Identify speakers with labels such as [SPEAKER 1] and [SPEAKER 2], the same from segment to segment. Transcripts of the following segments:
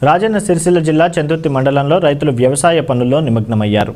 [SPEAKER 1] రాజన్న సిరిసిల్ల జిల్లా చందుర్తి మండలంలో రైతులు వ్యవసాయ పనుల్లో నిమగ్నమయ్యారు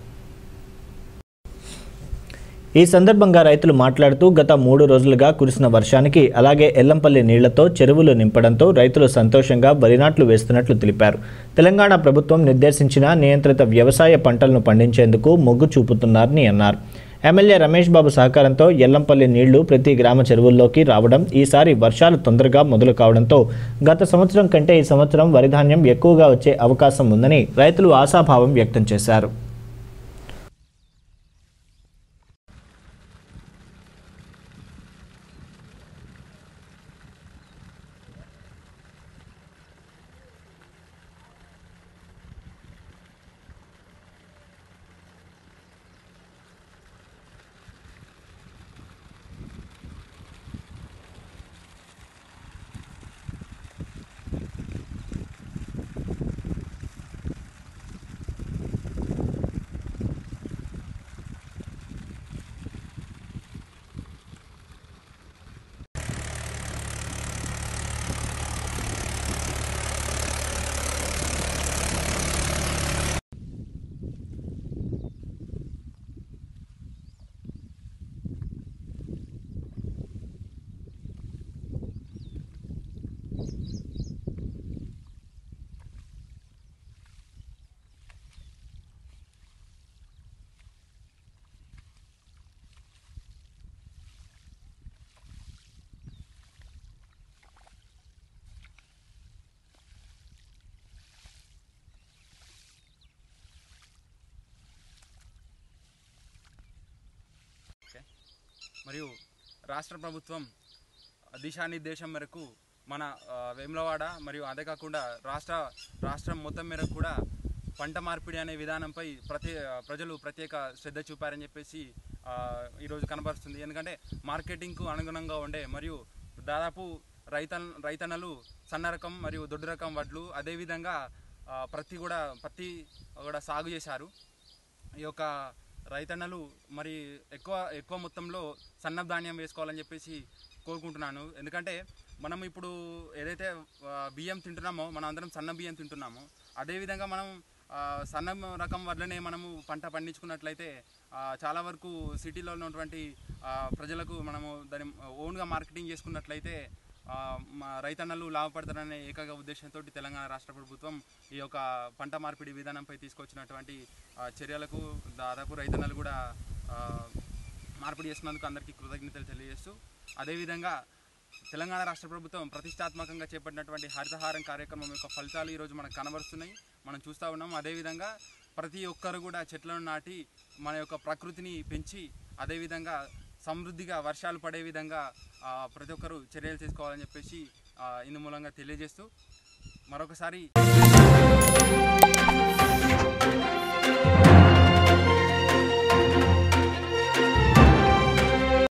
[SPEAKER 1] ఈ సందర్భంగా రైతులు మాట్లాడుతూ గత మూడు రోజులుగా కురిసిన వర్షానికి అలాగే ఎల్లంపల్లి నీళ్లతో చెరువులు నింపడంతో రైతులు సంతోషంగా వరి నాట్లు వేస్తున్నట్లు తెలిపారు తెలంగాణ ప్రభుత్వం నిర్దేశించిన నియంత్రిత వ్యవసాయ పంటలను పండించేందుకు మొగ్గు చూపుతున్నారని అన్నారు ఎమ్మెల్యే రమేష్ బాబు సహకారంతో ఎల్లంపల్లి నీళ్లు ప్రతి గ్రామ చెరువుల్లోకి రావడం ఈసారి వర్షాలు తొందరగా మొదలు కావడంతో గత సంవత్సరం కంటే ఈ సంవత్సరం వరి ధాన్యం ఎక్కువగా వచ్చే అవకాశం ఉందని రైతులు ఆశాభావం వ్యక్తం చేశారు
[SPEAKER 2] మరియు రాష్ట్ర ప్రభుత్వం దిశానిర్దేశం మేరకు మన ఆ, వేములవాడ మరియు అదే కాకుండా రాష్ట్ర రాష్ట్రం మొత్తం మేరకు కూడా పంట మార్పిడి అనే విధానంపై ప్రతి ప్రజలు ప్రత్యేక శ్రద్ధ చూపారని చెప్పేసి ఆ, ఈరోజు కనబరుస్తుంది ఎందుకంటే మార్కెటింగ్కు అనుగుణంగా ఉండే మరియు దాదాపు రైత రైతన్నలు సన్న రకం మరియు దొడ్డు రకం వడ్లు అదేవిధంగా ఆ, ప్రతి కూడా పత్తి కూడా సాగు చేశారు ఈ యొక్క రైతన్నలు మరి ఎక్కువ ఎక్కువ మొత్తంలో సన్న ధాన్యం వేసుకోవాలని చెప్పేసి కోరుకుంటున్నాను ఎందుకంటే మనం ఇప్పుడు ఏదైతే ఆ, బియ్యం తింటున్నామో మనం అందరం సన్న బియ్యం తింటున్నామో అదేవిధంగా మనం ఆ, సన్న రకం వడ్లనే మనము పంట పండించుకున్నట్లయితే ఆ, చాలా వరకు సిటీలో ఉన్నటువంటి ఆ, ప్రజలకు మనము దాన్ని ఓన్గా మార్కెటింగ్ చేసుకున్నట్లయితే ఆ, మా రైతన్నలు లాభపడతారనే ఏకైక ఉద్దేశంతో తెలంగాణ రాష్ట్ర ప్రభుత్వం ఈ యొక్క పంట మార్పిడి విధానంపై తీసుకొచ్చినటువంటి ఆ, చర్యలకు దాదాపు రైతన్నలు కూడా ఆ, మార్పిడి చేస్తున్నందుకు అందరికీ కృతజ్ఞతలు తెలియజేస్తూ అదేవిధంగా తెలంగాణ రాష్ట్ర ప్రభుత్వం ప్రతిష్టాత్మకంగా చేపట్టినటువంటి హరితహారం కార్యక్రమం యొక్క ఫలితాలు ఈరోజు మనకు కనబరుస్తున్నాయి మనం చూస్తూ ఉన్నాం అదేవిధంగా ప్రతి ఒక్కరు కూడా చెట్లను నాటి మన యొక్క ప్రకృతిని పెంచి అదేవిధంగా సమృద్ధిగా వర్షాలు పడే విధంగా ఆ, ప్రతి ఒక్కరూ చర్యలు తీసుకోవాలని చెప్పేసి ఆ, ఇందు మూలంగా తెలియజేస్తూ మరొకసారి